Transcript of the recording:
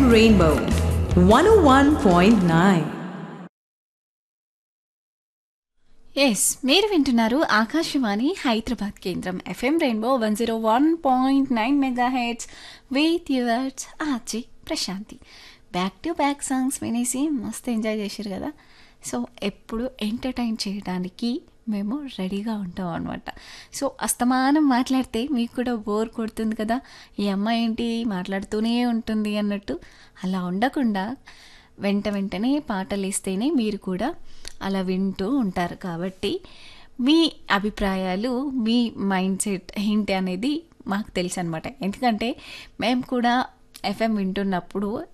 Rainbow 101.9. Yes మీరు వింటున్నారు ఆకాశవాణి హైదరాబాద్ కేంద్రం FM rainbow one zero one point nine mega heads with yours Achi Prashanthi back to back songs వినేసి మస్తు enjoy చేశారు కదా సో ఎప్పుడు ఎంటర్టైన్ చేయడానికి మేము రెడీగా ఉంటాం అనమాట సో అస్తమానం మాట్లాడితే మీకు కూడా బోర్ కొడుతుంది కదా ఈ అమ్మాయి ఏంటి మాట్లాడుతూనే ఉంటుంది అన్నట్టు అలా ఉండకుండా వెంట వెంటనే పాటలు ఇస్తేనే మీరు కూడా అలా వింటూ ఉంటారు కాబట్టి మీ అభిప్రాయాలు మీ మైండ్ సెట్ ఏంటి అనేది మాకు తెలుసు అనమాట ఎందుకంటే మేము కూడా ఎఫ్ఎం వింటున్నప్పుడు